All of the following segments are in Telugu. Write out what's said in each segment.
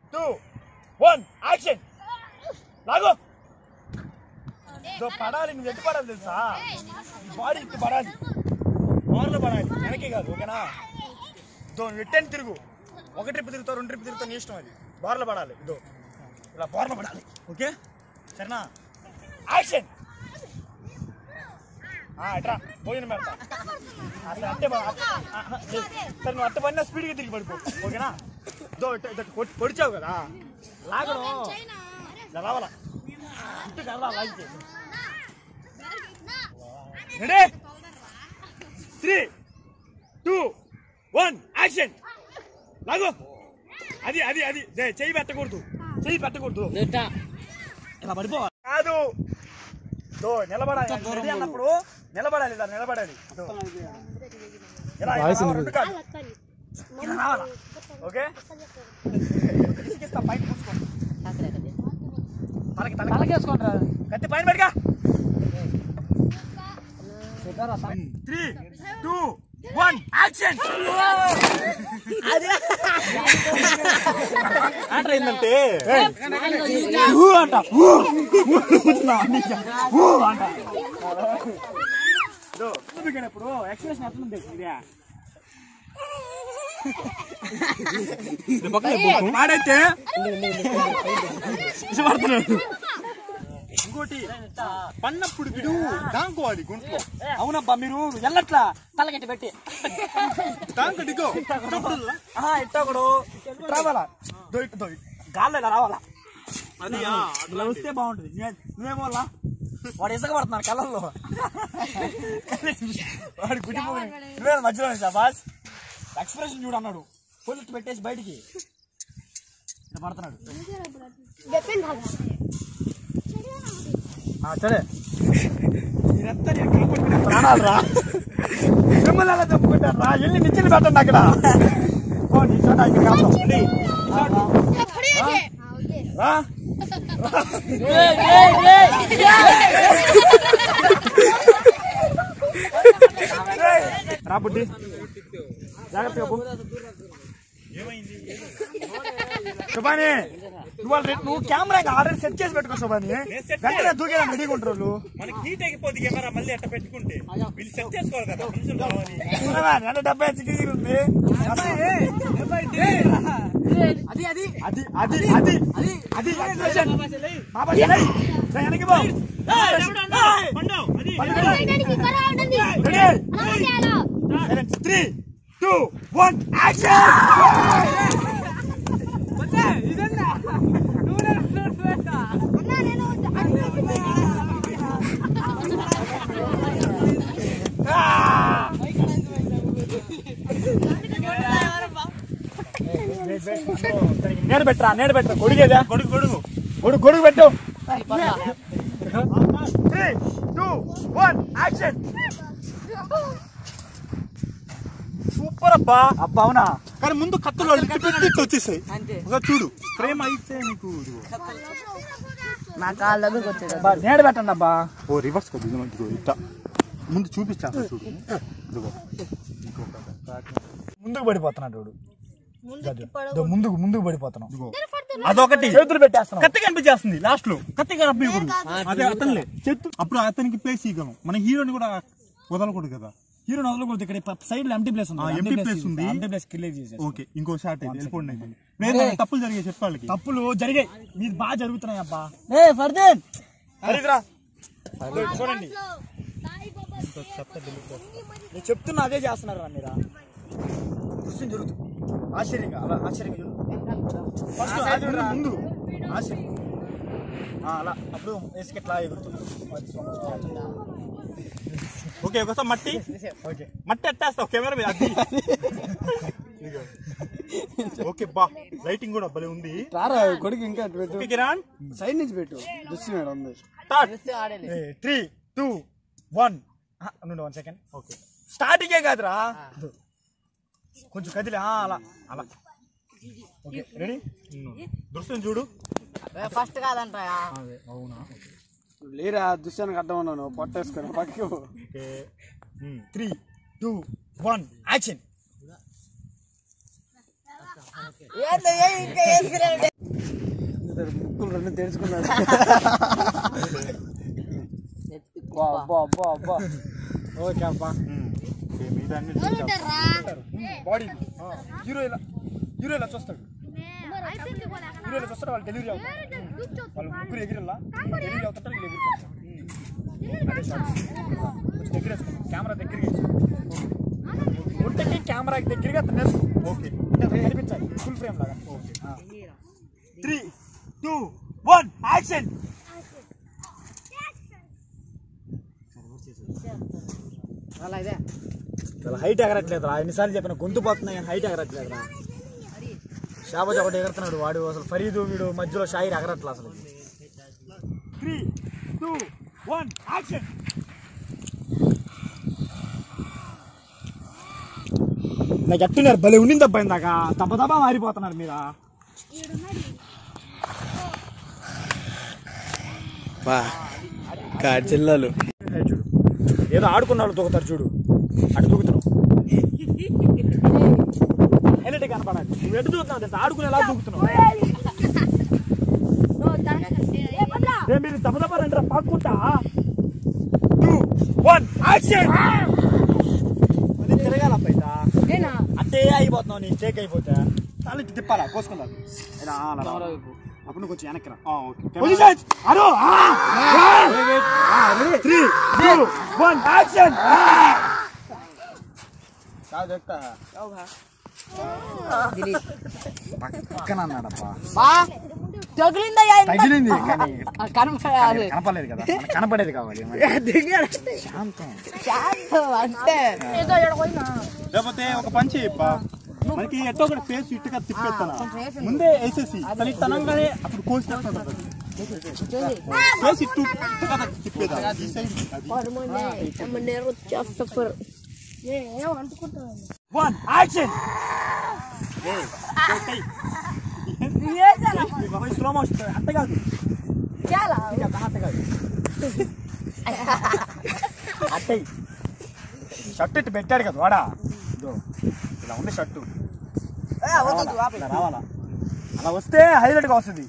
టూ వన్ యాక్షన్ లాగు ఇదో పడాలి నువ్వు ఎట్టు పడాలి తెలుసా ఈ బాడీ ఇట్టు పడాలి ఓవర్లో పడాలి వెనకే కాదు ఓకేనా ఇదో నువ్వు ఎట్టని తిరుగు ఒక ట్రిప్ తిరుగుతావు రెండు ట్రిప్ తిరుగుతావు నీ ఇష్టం అది బోర్లో పడాలి ఇదో ఇలా బోర్లో పడాలి ఓకే సరేనా యాక్షన్ ఎట్రా భోజనం పెడతా అసలు అంటే బా- ఆ, ఆ, లేదు. సరే నువ్వు అట్ట పడినా స్పీడ్గా తిరిగి పడిపో ఓకేనా దో ఇట్ట- ఇట్ట కొట్టి- పొడిచావు కదా లాగడం ఇలా రావాలా ఇటు కదా లాగితే ready three two one action లాగు అది అది అది దే, చెయ్యి పెట్టకూడదు చెయ్యి పెట్టకూడదు ఇలా పడిపోవాలి కాదు దో నిలబడాలి రెడీ అన్నప్పుడు నిలబడాలి ఇలా నిలబడాలి దో. ఇలా ఇలా రావాలి, రెండు కాళ్ళు. ఇలా రావాలా ఓకే ఇసుకిస్తా పైన పూసుకో తలకి తలకి తలకేసుకుంటారా కత్తి పైన పెడగా త్రీ టూ వన్ యాక్షన్ ఆటర్ ఏంటంటే ఊ అంట ఊ కూర్చున్నా ఊ అంట ఇప్పుడు ఎక్స్ప్రెషన్ ఎట్లుంది ఇదే వాడైతే ఇష్టపడుతున్నాడు ఇంకోటి పన్నప్పుడు విడు దాంకోవాలి గుంట్లో అవునబ్బా మీరు ఎల్లట్లా తలకెట్టి పెట్టి దాంకు దిగో ఇట్టొకడు రావాలా దో ఇటు దో ఇటు. గాల్లో ఇలా రావాలా అది ఇలా వస్తే బాగుంటుంది నువ్వే- నువ్వేమో వాళ్ళ? వాడు ఇసుక పడుతున్నాడు కళ్ళల్లో వాడు గుడ్డి పోయి నువ్వే మధ్యలో బాస్ ఎక్స్ప్రెషన్ చూడు అన్నాడు పొల్లిట్టు పెట్టేసి బయటికి ఇలా పడుతున్నాడు ఆ, సరే మీరంతా నేను కాపాడుకునే ప్రాణాలు రా మిమ్మల్ని ఎలా చెప్పుకుంటారు రా ఎల్లి నిచ్చెలు పెట్టండి అక్కడ ఓ నీ చోట ఇక్కడ కాపురం. రెడీ? రా రా బుడ్డి జాగ్రత్తగా పో. శుభాని నువ్వు వాళ్ళ రె- నువ్వు కెమెరా ఆల్రెడీ సెట్ చేసి పెట్టుకో శుభాని వెంటనే దూకేదా రెడీగా ఉంటారు వాళ్ళు. మనకి హీట్ అయిపోద్ది కెమెరా మళ్ళీ ఎట్ట పెట్టుకుంటే వీళ్ళు సెట్ చేసుకోవాలి కదా మనుషులు కావాలి చూడవా, నెల డెబ్బై ఐదు సిగ్గు ఉంది అసలు అది అది అది అది అది అది అది expression. బాబా చెలై. రా, వెనక్కి పో. పండు అది ready three two one action నేడు పెట్టరా నేడు పెట్టరా కొడిగేదా గొడుగు గొడుగు గొడుగు గొడుగు పెట్టు three two one action super అబ్బా అబ్బా అవునా కానీ ముందు కత్తులు వాళ్ళు ఇటు పెట్టి ఇటు వచ్చేసాయి అంతే ఒక చూడు ఫ్రేమ్ అయితే నీకు ఇదిగో. నా కాళ్ళ దగ్గరకు వచ్చేది అబ్బా నేడు పెట్టండి అబ్బా ఓ రివర్స్ కదా ఇదిగో, ఇదిగో ఇట్ట ముందు చూపించాను చూడు ఇదిగో ముందుకు పడిపోతున్నాడు వాడు. ఇదో ముందుకు ముందుకు పడిపోతున్నాం ఇదిగో అదొకటి చేతులు పెట్టేస్తున్నాం కత్తి కనిపించేస్తుంది లాస్ట్ లో కత్తి కనిపించకూడదు అదే అతనిలే చెట్టు అప్పుడు అతనికి ప్లేస్ ఇవ్వగలం మన హీరోని కూడా వదలకూడదు కదా హీరో వదలకూడదు ఇక్కడ సైడ్ లో ఎంటీ ప్లేస్ ఉంది ఆ, empty place ఉంది. ఎంటీ ప్లేస్ క్లియర్ చేసేసి ఓకే ఇంకో షాట్ అయితే వెళ్ళిపోండి అయితే. వేరే తప్పులు జరిగే చెప్పు వాళ్ళకి తప్పులు జరిగాయి మీరు బాగా జరుగుతున్నాయి అబ్బా ఏ ఫర్దీన్ హరిద్రా చూడండి నేను చెప్తున్నా అదే చేస్తున్నారు రా మీరా దృశ్యం జరుగుతుంది ఆశ్చర్యంగా అలా ఆశ్చర్యంగా చూడు ఫస్ట్ ఆశ్చర్యంగా ముందు ఆశ్చర్యం ఆ, అలా అప్పుడు ఇసుకెట్లా ఎగురుతుంది ఓకే ఒకసారి మట్టి ఓకే మట్టి ఎట్టేస్తావు కెమెరా మీద అది ఇదిగో. ఓకే బా లైటింగ్ కూడా భలే ఉంది రారా కొడుకు ఇంకా అటు పెట్టు ఓకే కిరణ్ సైడ్ నుంచి పెట్టు దృష్టి మేడం ఉంది స్టార్ట్ త్రీ టూ వన్ నుండి వన్ సెకండ్ ఓకే స్టార్టింగే కాదురా కొంచెం కదిలే ఆ, అలా అలా ఓకే రెడీ దృశ్యం చూడు ఫస్ట్ కాదంటా అవునా లేరా దుష్యానికి అడ్డం ఉన్నాను పొట్టేసుకొని పక్కకు okay three two one action ముక్కులు రెండు తెరుచుకున్నాడు అబ్బా అబ్బా అబ్బా ఓకే అబ్బా మీద అన్ని బాడీ హీరో ఇలా హీరో ఇలా చూస్తాడు హీరో ఇలా చూస్తాడు వాళ్ళు డెలివరీ అవుతారు వాళ్ళు ముగ్గురు ఎగిరిల్లా డెలివరీ అవుతుంటారు వీళ్ళు ఎగురుతుంటారు అదే షాట్ కొంచెం దగ్గర వేసుకోండి కెమెరా దగ్గరికి వేసుకోండి ఒంటికి కెమెరాకి దగ్గరగా అతను వేసుకో ఓకే అంటే కనిపించాలి ఫుల్ ఫ్రేమ్ లాగా okay three two one action అలా ఇదే చాలా హైట్ ఎగరట్లేదురా ఎన్నిసార్లు చెప్పిన గొంతు పోతున్నాయి కానీ హైట్ ఎగరట్లేదురా షాబాజ్ ఒకటి ఎగరుతున్నాడు వాడు అసలు ఫరీదు వీడు మధ్యలో షాయిర్ ఎగరట్లే అసలు త్రీ టూ వన్ యాక్షన్ నాకు ఎట్టున్నారు భలే ఉండింది అబ్బాయి ఇందాక దెబ్బ దెబ్బ మారిపోతున్నారు మీద జిల్లాలు చూడు ఏదో ఆడుకున్న వాళ్ళు దూకుతారు చూడు అటు దూకుతున్నావు హైలైట్ కనపడాలి నువ్వు ఎటు దూకుతున్నావు తెలుసా? ఆడుకునేలా దూకుతున్నావు ఏ మీరు దెబ్బ దెబ్బ రండి పాక్కుంటా టూ వన్ యాక్షన్ అది తిరగాల పైట అంటే అయిపోతున్నావు నీ టేక్ అయిపోతే చాలా ఇటు తిప్పాలా కోసుకున్నాను ఇలా అలా రా. అప్పుడు నువ్వు కొంచెం వెనక్కి రా పొజిషన్స్ అరో త్రీ టూ వన్ యాక్షన్ పక్కన అన్నాడప్పా బా తగిలిందా తగిలింది కానీ కనపడాలి కనపడలేదు కదా మనకు కనపడేది కావాలి శాంతం అంటే లేకపోతే ఒక పని చేయప్పా మనకి ఎట్టో ఒకటి ఫేస్ ఇట్టుగా తిప్పేస్తాను ముందే వేసేసి తనకి తనంగానే అప్పుడు కోసినట్టు ఫేస్ ఇట్టు ఇట్టుగా తిప్పేదా ఈ సైడ్ అది వన్ యాక్షన్ స్లో మోషన్ అంత కాదు ఇది అంత అంత కాదు అట్టయి షర్ట్ ఇట్టు పెట్టాడు కదా వాడా ఇదో ఇలా ఉంది షర్టు రావాలా? ఇలా రావాలా అలా వస్తే హైలైట్ గా వస్తుంది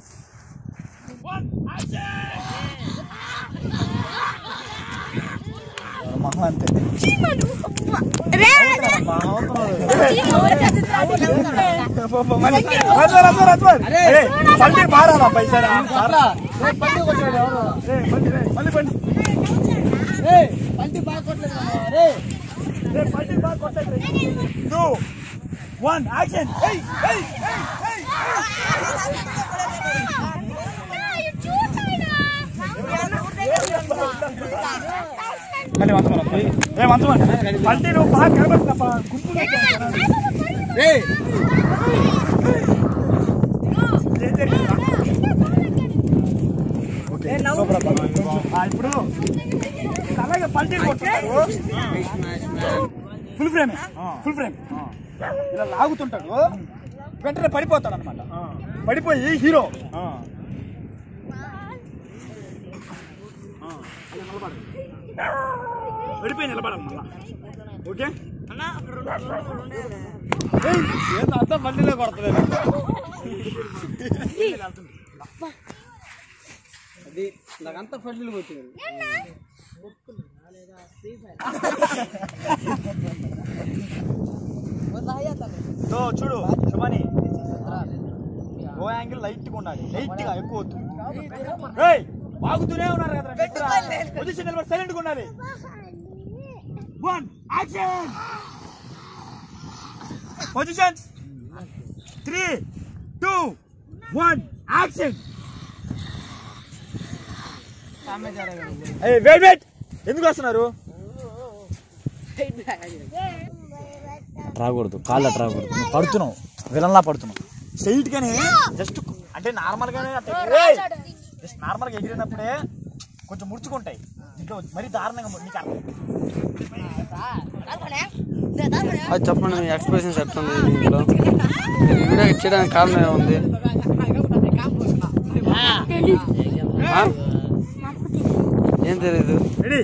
మొహం అంతే బండి మారాలా పైసరా మళ్ళీ బండి బండి బాగా కొట్టలేదు టూ వన్ యాక్షన్ మళ్ళీ వంచమని ఏ వంచమని బండి నువ్వు బాగా కనబడుతున్నా గుంపుగా ఏం జరిగిందిరా? ఓకే, సూపర్ అబ్బా. ఆ, ఇప్పుడు అలాగే పల్టీలు కొట్టుకుంటాడు ఫుల్ ఫ్రేమ్ ఫుల్ ఫ్రేమ్ ఇలా లాగుతుంటాడు వెంటనే పడిపోతాడు అనమాట పడిపోయి హీరో పడిపోయి నిలబడాలి మళ్ళా ఓకే ఏందో అంతా బండిలో కొడతలేదు అది నాకంతా ఫండ్లు వచ్చింది సో చూడు శుభని ఓ యాంగిల్ లైట్ గా ఉండాలి లైట్ గా ఎక్కువ వద్దు ఏయ్ బాగుతూనే ఉన్నారు కదా పొజిషన్ నిలబడి సైలెంట్ గా ఉండాలి one action position three two one action wait wait ఎందుకు వస్తున్నారు రాకూడదు కాళ్ళ రాకూడదు నువ్వు పడుతున్నావు విలన్లా పడుతున్నావు స్ట్రైట్ గానే జస్ట్ అంటే నార్మల్ గానే జస్ట్ నార్మల్ గా ఎగిరినప్పుడే కొంచెం ముడుచుకుంటాయి ఇంట్లో మరీ దారుణంగా ము- నీకు అర్థం- అది చెప్పండి మీ ఎక్స్ప్రెషన్స్ ఎట్లుంది దీంట్లో ఈ వీడియో ఇచ్చడానికి కారణం ఏముంది ఆ? ఏం తెలీదు రెడీ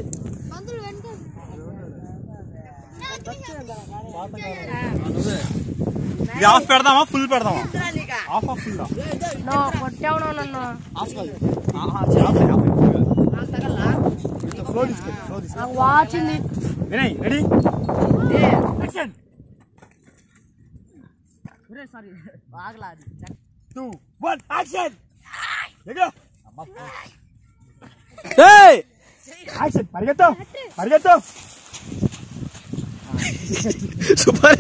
ఇది హాఫ్ పెడదామా ఫుల్ పెడదామా ఆఫ్ ఆఫ్ ఫుల్ నా కొట్టావు నన్ను ఆఫ్ కాదు ఆహా, ఆఫ్ ఆఫ్ ఫ్లో తీసుకెళ్ళి ఫ్లో తీసుకెళ్ళి నాకు వాచింది వినయ్ రెడీ యాక్షన్ సారీ బాగలా అది టూ వన్ యాక్షన్ ఎగో ఏయ్ యాక్షన్ పరిగెత్తు పరిగెత్తు సూపర్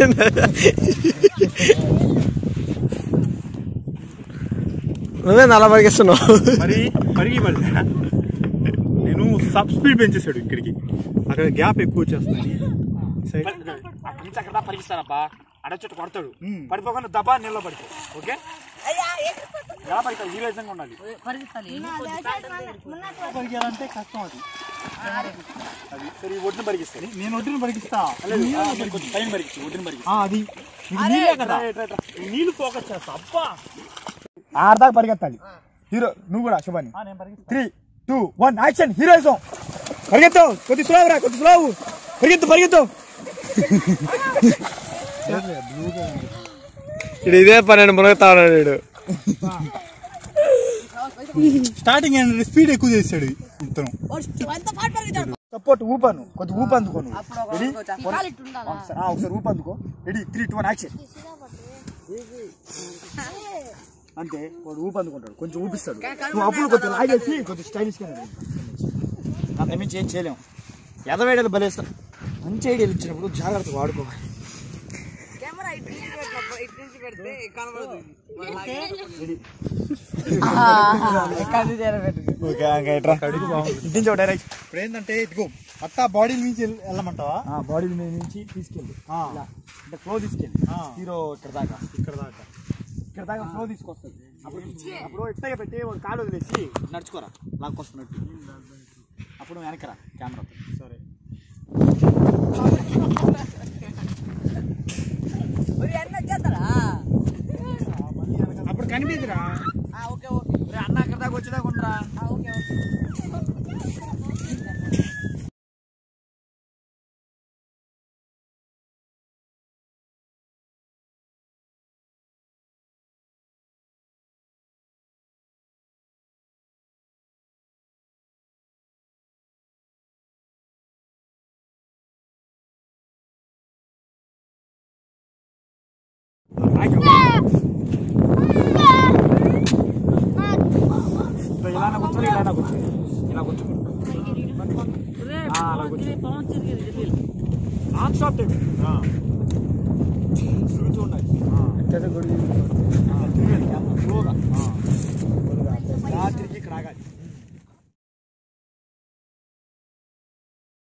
నువ్వే అలా పరిగిస్తున్నావు మరి పరిగి పడి నేను సబ్ స్పీడ్ పెంచేసాడు ఇక్కడికి అక్కడ గ్యాప్ ఎక్కువ వచ్చేస్తుంది సైడ్ అక్కడి నుంచి అక్కడ పరిగిస్తానబ్బా అడచొట్టు కొడతాడు పడిపోకుండా దబా నీళ్ళలో పడిపో ఓకే ఎలా పడతావు ఈ విధంగా ఉండాలి పరిగెత్తాలి పరిగెలంటే కష్టం అది అది సరే ఈ ఒడ్డును పరిగిస్తాను నేను ఒడ్డున పరిగిస్తా కొంచెం పైన పరిగిచ్చు ఒడ్డును పరిగిస్తా ఆ, అది ఇది నీళ్ళే కదా ఈ నీళ్ళు ఫోకస్ చేస్తా అబ్బా ఆడదాకా పరిగెత్తాలి హీరో నువ్వు కూడా Subhani three two one action heroism పరిగెత్తు కొద్ది స్లోవు రా కొద్ది స్లోవు పరిగెత్తు పరిగెత్తు ఇడు ఇదే పన్నెండు మునగతా ఉన్నాడు వీడు స్టార్టింగ్ స్పీడ్ ఎక్కువ చేశాడు ఇతను ఎంత పాటు పరిగెత్తాడు సపోర్ట్ ఊపాను కొద్ది ఊపు అందుకోను రెడీ కాలు ఇట్టు ఉండాలా ఒకసారి ఆ, ఒకసారి ఊపు అందుకో ready three two one action అంతే వాడు ఊపు అందుకుంటాడు కొంచెం ఊపిస్తాడు నువ్వు అప్పుడు కొంచెం లాగేసి కొంచెం స్టైలిష్ గా అంతమించి ఏం చేయలేము ఎదవేడలు బలేస్తాం మంచి ఐడియాలు ఇచ్చినప్పుడు జాగ్రత్తగా వాడుకోవాలి కెమెరా ఇటు నుంచి పెట్టినప్పుడు ఇటు నుంచి పెడితే కనబడుతుంది ఇంటించో డైరెక్ట్ ఇప్పుడు ఏంటంటే ఇదిగో అట్టా బాడీ నుంచి వెళ్ళ- వెళ్ళమంటావా బాడీ మీద నుంచి తీసుకెళ్ళి ఆ. ఇలా. అంటే ఫ్లో తీసుకెళ్ళి ఆ. హీరో ఇక్కడ దాకా ఇక్కడ దాకా ఇక్కడ దాకా ఫ్లో తీసుకొస్తుంది అప్పుడు అప్పుడు ఇట్టగా పెట్టి వాడు కాలు వదిలేసి నడుచుకోరా లాక్కొస్తున్నట్టు అప్పుడు వెనకరా కెమెరా సరే ఎన్న వచ్చేస్తారా అప్పుడు కనిపించరా ఓకే ఓకే అన్న అక్కడ దాకా వచ్చేదాకా ఉండరా ఓకే ఓకే ఇలా కూర్చొని ఇలా కూర్చో ఇలా కూర్చో అలా కూర్చో నాన్ స్టాప్ టైం తిరుగుతూ ఉండాలి తిరగాలి కెమెరా స్లోగా రాత్రికి ఇక్కడ ఆగాలి